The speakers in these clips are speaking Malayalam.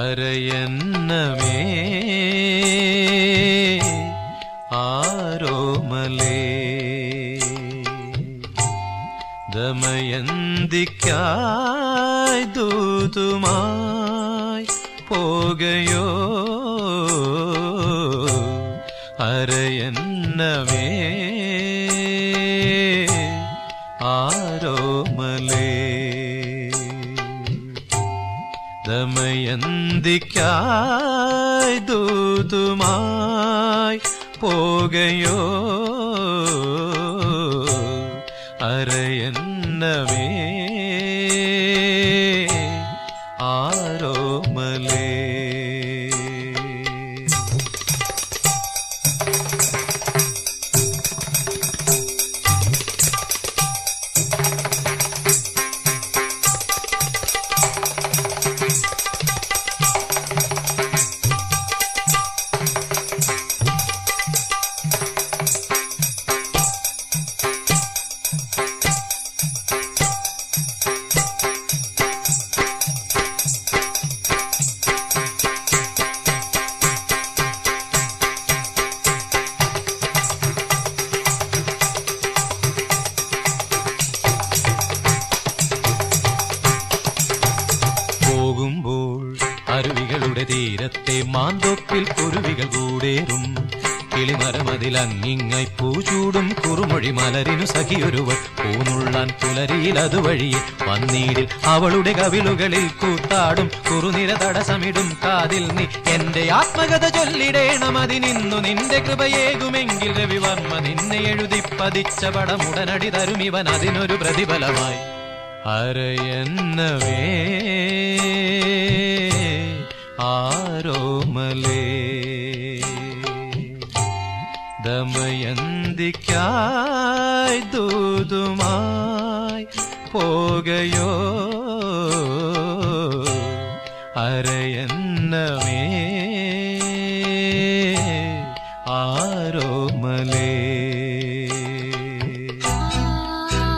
അരയന്നമേ ആരോമലേ ദമയന്തിക്കായി ദൂതുമായി പോകയോ അരയന്നമേ ആരോമലേ ദമയന്തിക്കായി ദൂതുമായി പോകയോ അരയന്നവേ ആരോമലേ പോകുമ്പോൾ അരുവികളുടെ തീരത്തെ മാന്തോപ്പിൽ കുരുവികൾ കൂടേറും കിളിമരമതിൽ അങ്ങിങ്ങായി പൂചൂടും കുറുമൊഴി മലരിനു സഖിയൊരുവൾ പൂനുള്ളാൻ പുലരിയിൽ അതുവഴിയെ വന്നീടിൽ അവളുടെ കവിളുകളിൽ കൂത്താടും കുറുനിര തടസമിടും കാതിൽ നീ എന്റെ ആത്മകഥ ചൊല്ലിടേണം അതിനിന്നു നിന്റെ കൃപയേകുമെങ്കിൽ രവിവർമ്മ നിന്നെ എഴുതി പതിച്ച പടമുടനടി തരുമിവൻ അതിനൊരു പ്രതിഫലമായി അരയന്നവേ ആരോമലേ ദമയന്തിക്കായി ദൂതുമായി പോകയോ അരയന്നവേ ആരോമലേ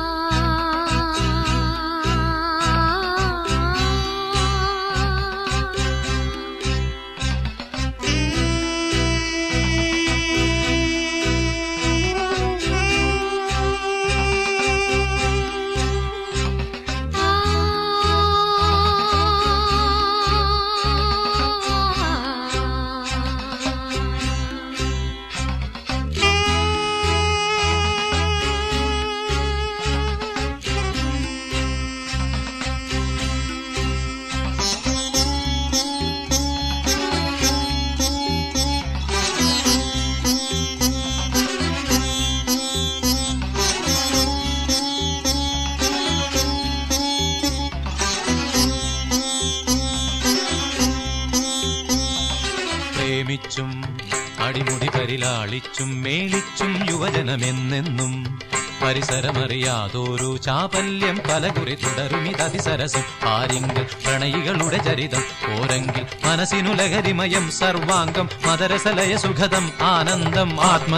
പ്രേമിച്ചും അടിമുടി പരിലാളിച്ചും മേളിച്ചും യുവജനമെന്നെന്നും പരിസരമറിയാതോരോ ചാപല്യം പലകുറി തുടരുമിതതിസരസം ആരിങ്കൽ പ്രണയികളുടെ ചരിതം ഓരങ്കിൽ മനസ്സിനു ലഹരിമയം സർവാംഗം മദരസലയ സുഖദം ആനന്ദം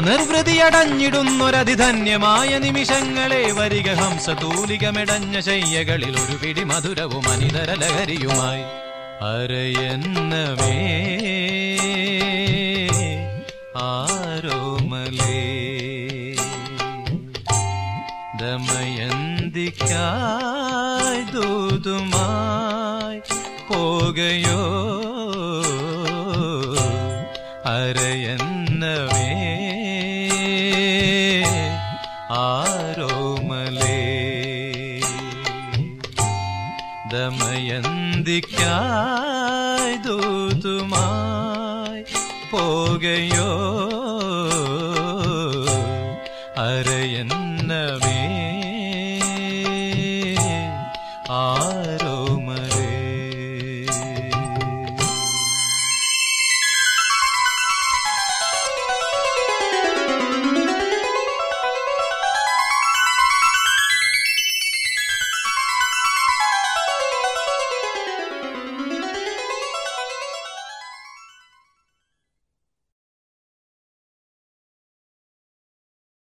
ആത്മനിർവൃതിയടഞ്ഞിടുന്നൊരതിധന്യമായ നിമിഷങ്ങളെ വരിക ഹംസതൂലികമെടഞ്ഞ ശയ്യകളിൽ ഒരു പിടി മധുരവും അനിതര ലഹരിയുമായി അരയന്നവേ ആരോമലേ ദമയന്തിക്കായി ദൂതുമായി പോകയോ അരയന്നവേ ആരോമലേ ദമയന്തിക്കായി ദൂതുമായി പോകയോ അരയന്നവേ ആരോ